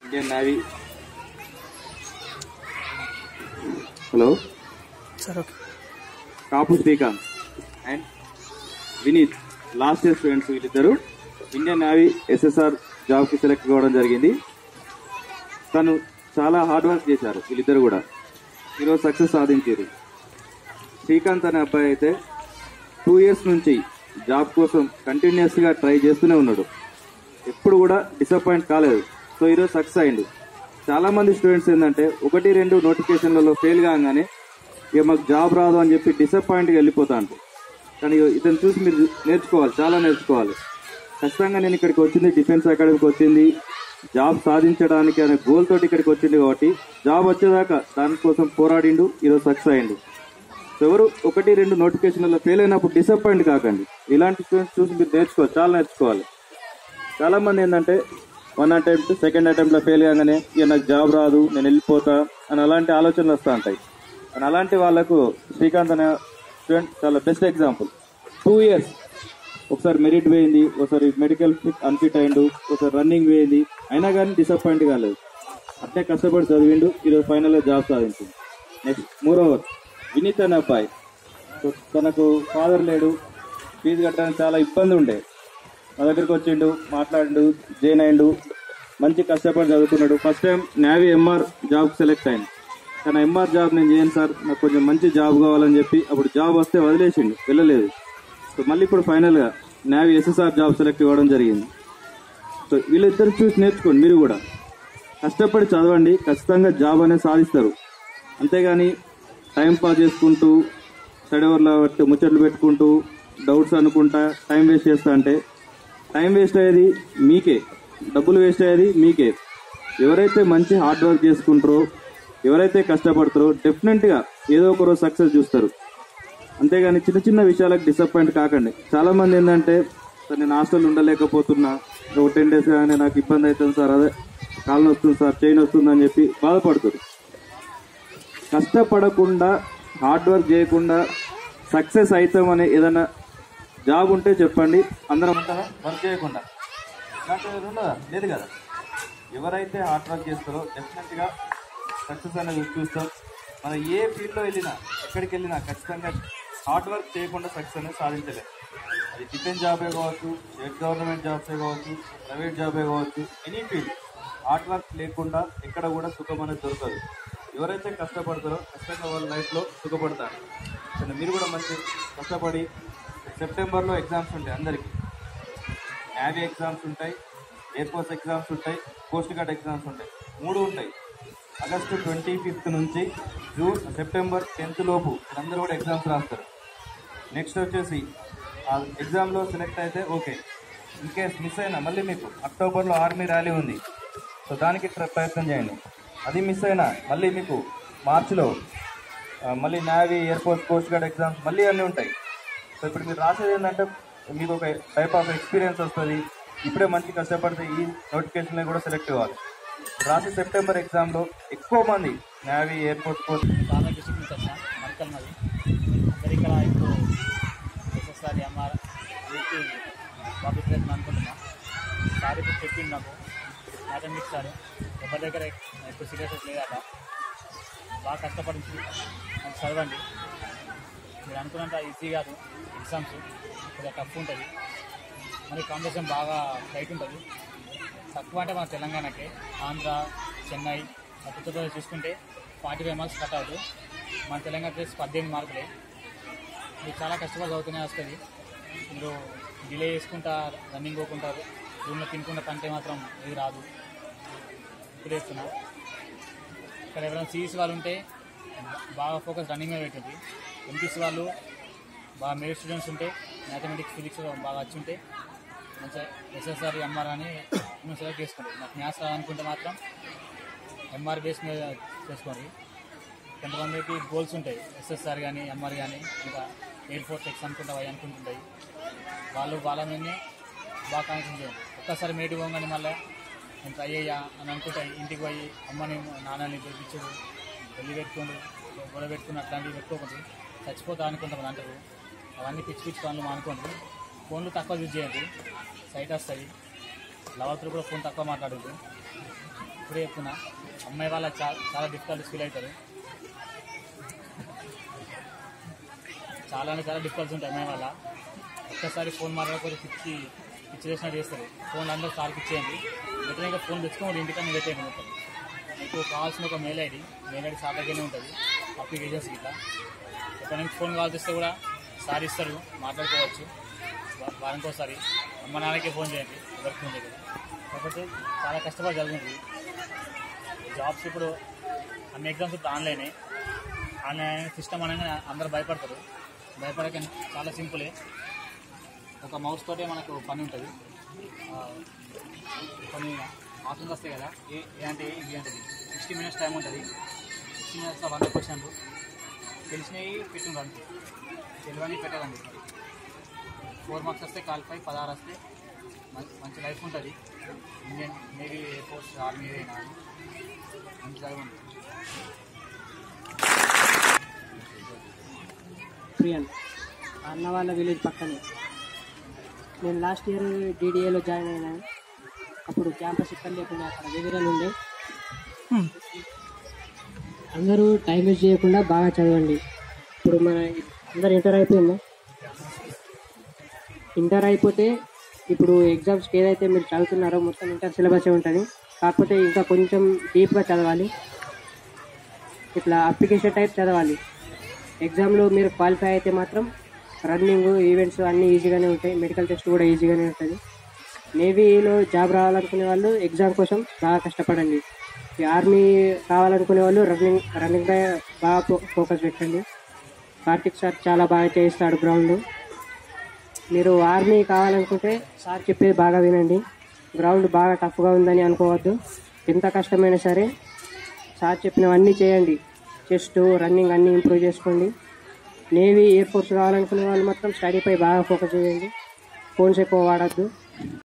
Indian navy hello sir okay Kapu Srikanth and Vineeth last year students వీళ్ళిద్దరు Indian navy SSR జాబ్కి select కావడం జరిగింది తను చాలా హార్డ్ వర్క్ చేశారు వీళ్ళిద్దరు కూడా ఈరోజు సక్సెస్ సాధించారు శ్రీకాంత్ అనే అబ్బాయి అయితే టూ ఇయర్స్ నుంచి జాబ్ కోసం కంటిన్యూస్గా ట్రై చేస్తూనే ఉన్నాడు ఎప్పుడు కూడా డిసప్పాయింట్ కాలేదు సో ఈరోజు సక్సెస్ అయిండు చాలా మంది స్టూడెంట్స్ ఏంటంటే ఒకటి రెండు నోటిఫికేషన్లలో ఫెయిల్ కాగానే ఇక మాకు జాబ్ రాదు అని చెప్పి డిసప్పాయింట్గా వెళ్ళిపోతా అంటారు కానీ ఇతను చూసి మీరు నేర్చుకోవాలి చాలా నేర్చుకోవాలి ఖచ్చితంగా నేను ఇక్కడికి వచ్చింది డిఫెన్స్ అకాడమీకి వచ్చింది జాబ్ సాధించడానికి అనే గోల్ తోటి ఇక్కడికి వచ్చింది కాబట్టి జాబ్ వచ్చేదాకా దానికోసం పోరాడిండు ఈరోజు సక్సెస్ అయ్యిండు సో ఎవరు ఒకటి రెండు నోటిఫికేషన్లలో ఫెయిల్ అయినప్పుడు డిసప్పాయింట్ కాకండి ఇలాంటి స్టూడెంట్స్ చూసి మీరు నేర్చుకోవాలి చాలా నేర్చుకోవాలి చాలా మంది ఏంటంటే వన్ అటెంప్ట్ సెకండ్ అటెంప్ట్లో ఫెయిల్ కాగానే ఇక నాకు జాబ్ రాదు నేను వెళ్ళిపోతా అని అలాంటి ఆలోచనలు వస్తూ ఉంటాయి అని అలాంటి వాళ్ళకు శ్రీకాంత్ అనే స్టూడెంట్ చాలా బెస్ట్ ఎగ్జాంపుల్ టూ ఇయర్స్ ఒకసారి మెరిట్ పోయింది ఒకసారి మెడికల్ ఫిట్ అన్ఫిట్ అయిండు ఒకసారి రన్నింగ్ పోయింది అయినా కానీ డిసప్పాయింట్ కాలేదు అట్టే కష్టపడి చదివిండు ఈరోజు ఫైనల్లో జాబ్ సాధించింది నెక్స్ట్ మూర్ ఓవర్ వినీత్ అనే అబ్బాయి సో తనకు ఫాదర్ లేడు ఫీజు కట్టడానికి చాలా ఇబ్బంది ఉండే మా దగ్గరికి వచ్చిండు మాట్లాడిండు జాయిన్ అయిండు మంచి కష్టపడి చదువుకున్నాడు first time navy MR job select అయింది కానీ ఎంఆర్ జాబ్ నేను చేయను సార్ నాకు కొంచెం మంచి జాబ్ కావాలని చెప్పి అప్పుడు జాబ్ వస్తే వదిలేసిండు వెళ్ళలేదు సో మళ్ళీ ఇప్పుడు ఫైనల్గా నేవీ ఎస్ఎస్ఆర్ జాబ్ సెలెక్ట్ ఇవ్వడం జరిగింది సో వీళ్ళిద్దరు చూసి నేర్చుకోండి మీరు కూడా కష్టపడి చదవండి ఖచ్చితంగా జాబ్ అనేది సాధిస్తారు అంతేగాని టైం పాస్ చేసుకుంటూ స్టడీ అవర్లో ముచ్చట్లు పెట్టుకుంటూ డౌట్స్ అనుకుంటా టైం వేస్ట్ చేస్తా అంటే టైం వేస్ట్ అయ్యేది మీకే డబ్బులు వేస్ట్ అయ్యేది మీకే ఎవరైతే మంచి హార్డ్ వర్క్ చేసుకుంటారో ఎవరైతే కష్టపడతారో డెఫినెట్గా ఏదో ఒక రోజు సక్సెస్ చూస్తారు అంతేగాని చిన్న చిన్న విషయాలకు డిసప్పాయింట్ కాకండి చాలా మంది ఏంటంటే సార్ నేను హాస్టల్ ఉండలేకపోతున్నా ఒక టెన్ డేస్ కానీ నాకు ఇబ్బంది అవుతుంది సార్ అదే కాళ్ళు వస్తుంది సార్ చైన్ వస్తుంది అని చెప్పి బాధపడుతారు కష్టపడకుండా హార్డ్ వర్క్ చేయకుండా సక్సెస్ అవుతామని ఏదైనా జాబ్ ఉంటే చెప్పండి అందరం ఉంటారా వర్క్ చేయకుండా నాకు ఏదైనా ఉన్నదా లేదు కదా ఎవరైతే హార్డ్ వర్క్ చేస్తారో డెఫినెట్గా సక్సెస్ అనేది చూస్తాం మనం ఏ ఫీల్డ్లో వెళ్ళినా ఎక్కడికి వెళ్ళినా ఖచ్చితంగా హార్డ్ వర్క్ చేయకుండా సక్సెస్ అనేది సాధించలేదు అది డిఫెన్స్ జాబే కావచ్చు స్టేట్ గవర్నమెంట్ జాబ్సే కావచ్చు ప్రైవేట్ జాబే కావచ్చు ఎనీ ఫీల్డ్ హార్డ్ వర్క్ లేకుండా ఎక్కడ కూడా సుఖం అనేది దొరకదు ఎవరైతే కష్టపడతారో ఖచ్చితంగా వాళ్ళ లైఫ్లో సుఖపడతారు సో మీరు కూడా మంచి కష్టపడి సెప్టెంబర్లో ఎగ్జామ్స్ ఉంటాయి అందరికీ నేవీ ఎగ్జామ్స్ ఉంటాయి ఎయిర్ ఫోర్స్ ఎగ్జామ్స్ ఉంటాయి కోస్ట్ గార్డ్ ఎగ్జామ్స్ ఉంటాయి మూడు ఉంటాయి ఆగస్టు ట్వంటీ ఫిఫ్త్ నుంచి జూన్ సెప్టెంబర్ టెన్త్ లోపు అందరూ కూడా ఎగ్జామ్స్ రాస్తారు నెక్స్ట్ వచ్చేసి ఆ ఎగ్జామ్లో సెలెక్ట్ అయితే ఓకే ఇన్ కేస్ మిస్ అయినా మళ్ళీ మీకు అక్టోబర్లో ఆర్మీ ర్యాలీ ఉంది సో దానికి ట్ర- ప్రయత్నం చేయండి అది మిస్ అయినా మళ్ళీ మీకు మార్చిలో ఆ, మళ్ళీ navy air force coast guard exams మళ్ళీ అన్నీ ఉంటాయి సో ఇప్పుడు మీరు రాసేది ఏంటంటే మీకు ఒక టైప్ ఆఫ్ ఎక్స్పీరియన్స్ వస్తుంది ఇప్పుడే మంచి కష్టపడితే ఈ నోటిఫికేషన్లో కూడా సెలెక్ట్ అవ్వాలి రాసే సెప్టెంబర్ ఎగ్జామ్లో ఎక్కువ మంది నేవీ ఎయిర్ ఫోర్స్ కోస్ట్ బాగా డిస్ట్రిక్ట్ నుంచి వచ్చిన మడకల్ మాది అందరు ఇక్కడ ఇప్పుడు ఎస్ఎస్ఆర్ ఎంఆర్ వీటి బాబు ప్రయత్నం అనుకుంటున్నా సార్ ఇప్పుడు చెప్పింది నాకు మ్యాథమెటిక్స్ సార్ ఎవరి దగ్గర ఇప్పుడు సీరియస్ లేదట బాగా కష్టపడి మంచి చదవండి మీరు అనుకున్నంత ఈజీ కాదు ఎగ్జామ్స్ కొద్దిగా టఫ్ ఉంటుంది మరి కాంపిటీషన్ బాగా టైట్ ఉంటుంది తక్కువ అంటే మన తెలంగాణకే ఆంధ్ర చెన్నై ఉత్తరప్రదేశ్ చూసుకుంటే ఫార్టీ ఫైవ్ మార్క్స్ కట్ అవుతుంది మన తెలంగాణ వచ్చేసి పద్దెనిమిది మార్కులే మీరు చాలా కష్టపడి చదువుతూనే వస్తుంది మీరు డిలే చేసుకుంటా రన్నింగ్ పోకుంటారు రూమ్లో తినకుండా కంటే మాత్రం ఇది రాదు ఇప్పుడు వేస్తున్నా ఇక్కడ ఎవరైనా సిఈసి వాళ్ళు ఉంటే బాగా ఫోకస్ రన్నింగ్ మీద పెట్టింది ఎంపీసీ వాళ్ళు బాగా మేల్ స్టూడెంట్స్ ఉంటే మ్యాథమెటిక్స్ ఫిజిక్స్ బాగా వచ్చి ఉంటే మంచిగా ఎస్ఎస్ఆర్ ఎంఆర్ అని మేము సెలెక్ట్ చేసుకోండి నాకు మ్యాథ్స్ రాదనుకుంటే మాత్రం ఎంఆర్ బేస్ మీద చేసుకోండి కొంతమందికి గోల్స్ ఉంటాయి ఎస్ఎస్ఆర్ కానీ ఎంఆర్ కానీ ఇంకా ఎయిర్ ఫోర్స్ ఎక్స్ అనుకుంటా అవి అనుకుంటుంటాయి వాళ్ళు వాళ్ళ మీదనే బాగా కాన్సన్ట్రేట్ చేయండి ఒక్కసారి మేటి పోగానే మళ్ళీ నేను ట్రై అయ్యా అని అనుకుంటే ఇంటికి పోయి అమ్మని నాన్నని పిలిపించుడు వెళ్ళి పెట్టుకోండు గొడవ పెట్టుకుని అట్లాంటివి పెట్టుకోకండి చచ్చిపోతా అనుకుంటాం అంటారు అవన్నీ పిచ్చి పిచ్చి పనులు మానుకోండి ఫోన్లు తక్కువ యూజ్ చేయండి సైట్ వస్తాయి లవర్తో కూడా ఫోన్ తక్కువ మాట్లాడద్దు ఇప్పుడే చెప్తున్నా అమ్మాయి వాళ్ళ చాలా చాలా డిఫికల్టీస్ ఫీల్ అవుతారు చాలా అంటే చాలా డిఫికల్ట్స్ ఉంటాయి అమ్మాయి వల్ల ఒక్కసారి ఫోన్ మాట్లాడకపోతే పిచ్చి పిచ్చి చేసినట్టు చేస్తారు ఫోన్ అందరూ సార్కి ఇచ్చేయండి వెంటనే ఫోన్ తెచ్చుకొని ఇంటికన్నా పెట్టేయండి మొత్తం మీకు కావాల్సిన ఒక mail ID mail ID sir దగ్గరనే ఉంటుంది అప్లికేషన్స్ ఇట్లా ఎక్కడ నుంచి ఫోన్ కాల్ చేస్తే కూడా సార్ ఇస్తారు మాట్లాడుకోవచ్చు వా- వారానికి ఒకసారి అమ్మ నాన్నకే ఫోన్ చేయండి వర్క్ ఉంది కదా కాకపోతే చాలా కష్టపడి చదువుతుంది జాబ్స్ ఇప్పుడు అన్ని ఎగ్జామ్స్ ఇప్పుడు ఆన్లైనే ఆన్లైన్ సిస్టమ్ అనగానే అందరూ భయపడతారు భయపడక చాలా సింపులే ఒక మౌస్ తోటే మనకు పని ఉంటుంది ఆ, కొన్ని ఆప్షన్స్ వస్తాయి కదా ఏ ఏ అంటే ఏ, ఇది అంటే సిక్స్టీ మినిట్స్ టైం ఉంటుంది సిక్స్టీ మినిట్స్లో వంద క్వశ్చన్లు తెలిసినవి పెట్టిండ్రు అంతే తెలియని పెట్టదండి ఫోర్ మార్క్స్ వస్తే క్వాలిఫై పదహారు వస్తే మం- మంచి లైఫ్ ఉంటుంది Indian navy air force army ఏదైనా మంచి చదవండి ప్రియాన్ అన్న వాళ్ళ విలేజ్ పక్కనే నేను లాస్ట్ ఇయర్ డీడీఏలో జాయిన్ అయినాను అప్పుడు క్యాంపస్ ఇక్కడ లేకుండా అక్కడ వేదికలు ఉండే అందరూ టైం వేస్ట్ చేయకుండా బాగా చదవండి ఇప్పుడు మన అందరు ఇంటర్ అయిపోయిందా ఇంటర్ అయిపోతే ఇప్పుడు ఎగ్జామ్స్కి ఏదైతే మీరు చదువుతున్నారో మొత్తం ఇంటర్ సిలబస్ ఉంటుంది కాకపోతే ఇంకా కొంచెం డీప్గా చదవాలి ఇట్లా అప్లికేషన్ టైప్ చదవాలి ఎగ్జామ్లో మీరు క్వాలిఫై అయితే మాత్రం రన్నింగ్ ఈవెంట్స్ అన్నీ ఈజీగానే ఉంటాయి మెడికల్ టెస్ట్ కూడా ఈజీగానే ఉంటుంది నేవీలో జాబ్ రావాలనుకునే వాళ్ళు ఎగ్జామ్ కోసం బాగా కష్టపడండి ఈ ఆర్మీ కావాలనుకునే వాళ్ళు రన్నింగ్ రన్నింగ్ పై బాగా ఫో- ఫోకస్ పెట్టండి కార్తిక్ సార్ చాలా బాగా చేయిస్తాడు గ్రౌండ్ మీరు ఆర్మీ కావాలనుకుంటే సార్ చెప్పేది బాగా వినండి గ్రౌండ్ బాగా టఫ్గా ఉందని అనుకోవద్దు ఎంత కష్టమైనా సరే సార్ చెప్పినవన్నీ చేయండి చెస్ట్ రన్నింగ్ అన్నీ ఇంప్రూవ్ చేసుకోండి నేవీ ఎయిర్ ఫోర్స్ కావాలనుకునే వాళ్ళు మాత్రం స్టడీపై బాగా ఫోకస్ చేయండి ఫోన్స్ ఎక్కువ వాడద్దు